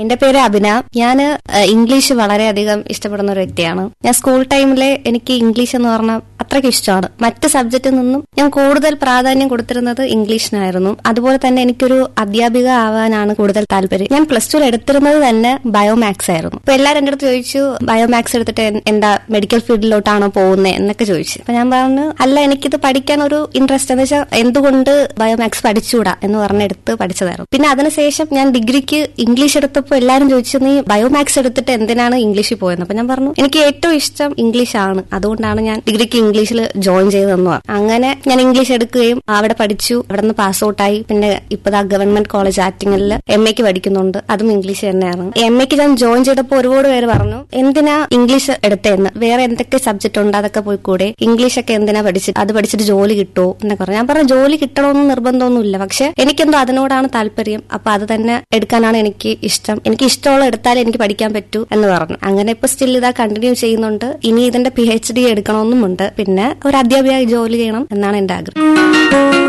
എന്റെ പേര് അഭിന ഞാൻ ഇംഗ്ലീഷ് വളരെയധികം ഇഷ്ടപ്പെടുന്ന ഒരു വ്യക്തിയാണ് ഞാൻ സ്കൂൾ ടൈമിലെ എനിക്ക് ഇംഗ്ലീഷ് എന്ന് പറഞ്ഞാൽ അത്രയ്ക്ക് ഇഷ്ടമാണ് മറ്റ് സബ്ജക്റ്റിൽ നിന്നും ഞാൻ കൂടുതൽ പ്രാധാന്യം കൊടുത്തിരുന്നത് ഇംഗ്ലീഷിനായിരുന്നു അതുപോലെ തന്നെ എനിക്കൊരു അധ്യാപിക ആവാനാണ് കൂടുതൽ താല്പര്യം ഞാൻ പ്ലസ് ടുവിൽ എടുത്തിരുന്നത് തന്നെ ബയോമാക്സ് ആയിരുന്നു അപ്പൊ എല്ലാവരും എന്റെ അടുത്ത് ചോദിച്ചു ബയോമാക്സ് എടുത്തിട്ട് എൻ- എന്താ മെഡിക്കൽ ഫീൽഡിലോട്ടാണോ പോകുന്നത് എന്നൊക്കെ ചോദിച്ചു അപ്പൊ ഞാൻ പറഞ്ഞു അല്ല എനിക്കിത് പഠിക്കാൻ ഒരു ഇൻട്രസ്റ്റ് എന്ന് വെച്ചാൽ എന്തുകൊണ്ട് ബയോമാക്സ് പഠിച്ചുകൂടാ എന്ന് പറഞ്ഞെടുത്ത് പഠിച്ചതായിരുന്നു പിന്നെ അതിനുശേഷം ഞാൻ ഡിഗ്രിക്ക് ഇംഗ്ലീഷ് എടുത്തപ്പോൾ എല്ലാവരും ചോദിച്ചു നീ ബയോമാക്സ് എടുത്തിട്ട് എന്തിനാണ് ഇംഗ്ലീഷിൽ പോയത് അപ്പൊ ഞാൻ പറഞ്ഞു എനിക്ക് ഏറ്റവും ഇഷ്ടം ഇംഗ്ലീഷ് ആണ് അതുകൊണ്ടാണ് ഞാൻ ഡിഗ്രിക്ക് ഇംഗ്ലീഷിൽ ജോയിൻ ചെയ്തതെന്ന് പറഞ്ഞു അങ്ങനെ ഞാൻ ഇംഗ്ലീഷ് എടുക്കുകയും അവിടെ പഠിച്ചു അവിടെ നിന്ന് പാസ് ഔട്ടായി പിന്നെ ഇപ്പതാ ഗവൺമെന്റ് കോളേജ് ആറ്റിങ്ങലിൽ എം എക്ക് പഠിക്കുന്നുണ്ട് അതും ഇംഗ്ലീഷ് തന്നെയാണ് എം എക്ക് ഞാൻ ജോയിൻ ചെയ്തപ്പോൾ ഒരുപാട് പേര് പറഞ്ഞു എന്തിനാ ഇംഗ്ലീഷ് എടുത്തതെന്ന് വേറെ എന്തൊക്കെ സബ്ജക്ട് ഉണ്ട് അതൊക്കെ പോയി കൂടെ ഇംഗ്ലീഷ് ഒക്കെ എന്തിനാ പഠിച്ചിട്ട് അത് പഠിച്ചിട്ട് ജോലി കിട്ടുമോ എന്നൊക്കെ പറഞ്ഞു ഞാൻ പറഞ്ഞു ജോലി കിട്ടണമെന്ന് നിർബന്ധമൊന്നുമില്ല പക്ഷെ എനിക്കെന്തോ അതിനോടാണ് താല്പര്യം അപ്പൊ അത് തന്നെ എടുക്കാനാണ് എനിക്ക് ഇഷ്ടം എനിക്ക് ഇഷ്ടമുള്ള എടുത്താലേ എനിക്ക് പഠിക്കാൻ പറ്റൂ എന്ന് പറഞ്ഞു അങ്ങനെ ഇപ്പൊ സ്റ്റിൽ ഇതാ കണ്ടിന്യൂ ചെയ്യുന്നുണ്ട് ഇനി ഇതിന്റെ പി എച്ച് ഡി എടുക്കണമെന്നുമുണ്ട് പിന്നെ ഒരു അധ്യാപിക ജോലി ചെയ്യണം എന്നാണ് എന്റെ ആഗ്രഹം